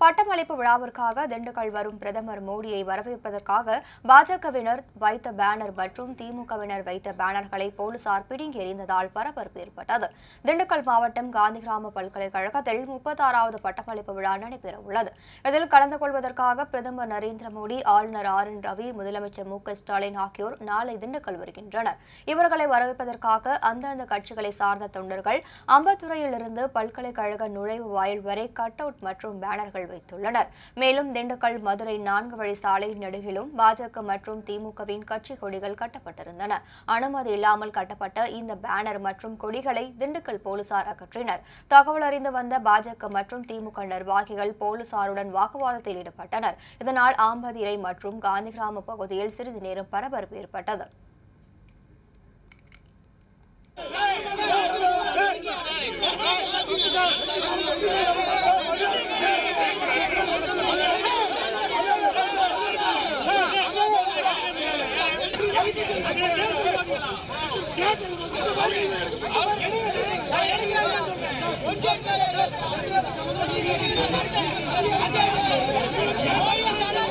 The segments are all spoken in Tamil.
பட்டமளிப்பு விழாவிற்காக திண்டுக்கல் வரும் பிரதமர் மோடியை வரவேற்பதற்காக பாஜகவினர் வைத்த பேனர் மற்றும் திமுகவினர் வைத்த பேனர்களை போலீசார் பிடுங்கி எறிந்ததால் பரபரப்பு ஏற்பட்டது திண்டுக்கல் மாவட்டம் காந்திகிராம பல்கலைக்கழகத்தில் முப்பத்தாறாவது பட்டமளிப்பு விழா நடைபெறவுள்ளது இதில் கலந்து கொள்வதற்காக பிரதமர் நரேந்திர மோடி ஆளுநர் ஆர் என் ரவி முதலமைச்சர் மு க ஸ்டாலின் ஆகியோர் நாளை திண்டுக்கல் வருகின்றனர் இவர்களை வரவேற்பதற்காக அந்தந்த கட்சிகளை சார்ந்த தொண்டர்கள் அம்பத்துறையிலிருந்து பல்கலைக்கழக நுழைவு வாயில் வரை கட் அவுட் மற்றும் பேனர்கள் வைத்துள்ளனர் மேலும் திண்டுக்கல் மதுரை நான்கு வழி சாலை நெடுகிலும் பாஜக மற்றும் திமுகவின் கட்சி கொடிகள் கட்டப்பட்டிருந்தன அனுமதி இல்லாமல் கட்டப்பட்ட இந்த பேனர் மற்றும் கொடிகளை திண்டுக்கல் போலீசார் அகற்றினர் தகவல் அறிந்து வந்த பாஜக மற்றும் திமுக நிர்வாகிகள் போலீசாருடன் வாக்குவாதத்தில் ஈடுபட்டனர் இதனால் ஆம்பதிரை மற்றும் காந்திகிராம பகுதியில் சிறிது நேரம் பரபரப்பு ஏற்பட்டது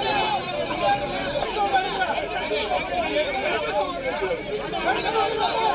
Thank you.